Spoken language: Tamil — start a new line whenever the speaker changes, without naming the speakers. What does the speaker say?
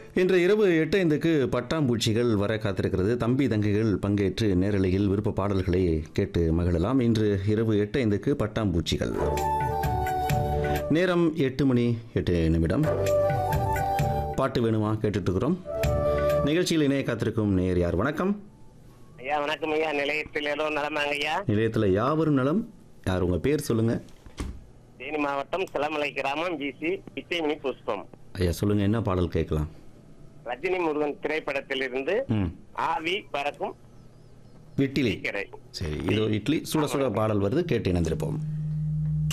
இன்று இரவு எட்டு ஐந்துக்கு பட்டாம்பூச்சிகள் வர காத்திருக்கிறது தம்பி தங்கைகள் பங்கேற்று நேரலையில் விருப்ப பாடல்களை கேட்டு மகிழலாம் இன்று இரவு எட்டு ஐந்துக்கு பட்டாம்பூச்சிகள் நேரம் எட்டு மணி எட்டு நிமிடம் பாட்டு வேணுமா கேட்டுட்டு இருக்கிறோம் நிகழ்ச்சியில் இணைய காத்திருக்கும் நேர் யார் வணக்கம்
ஐயா வணக்கம் ஐயா நிலையத்தில் ஏதோ நலமாங்க ஐயா
நிலையத்தில் யாவரும் நலம் யார் உங்கள் பேர் சொல்லுங்கள்
தேனி மாவட்டம் சிலமலை கிராமம் ஜிசி பிச்சைமணி புஷ்பம்
ஐயா சொல்லுங்கள் என்ன பாடல் கேட்கலாம்
ரஜினி முருகன் திரைப்படத்திலிருந்து
ம்
ஆவி பறக்கும்
இட்லி
சீக்கிரை
சரி இதோ இட்லி சுட சுட பாடல் வருது கேட்டு இணைந்திருப்போம்